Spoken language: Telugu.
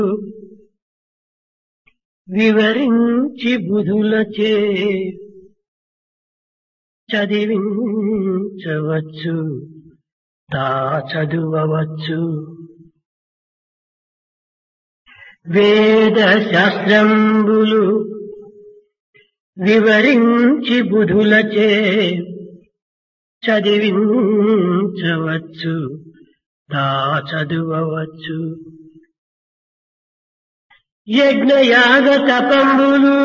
వివరించి బుధులచే చదివించవచ్చు తా చదువవచ్చు వేద శాస్త్రంబులు వివరించి బుధులచే చదివించవచ్చు తా చదువవచ్చు యజ్ఞయాగ తపంబులు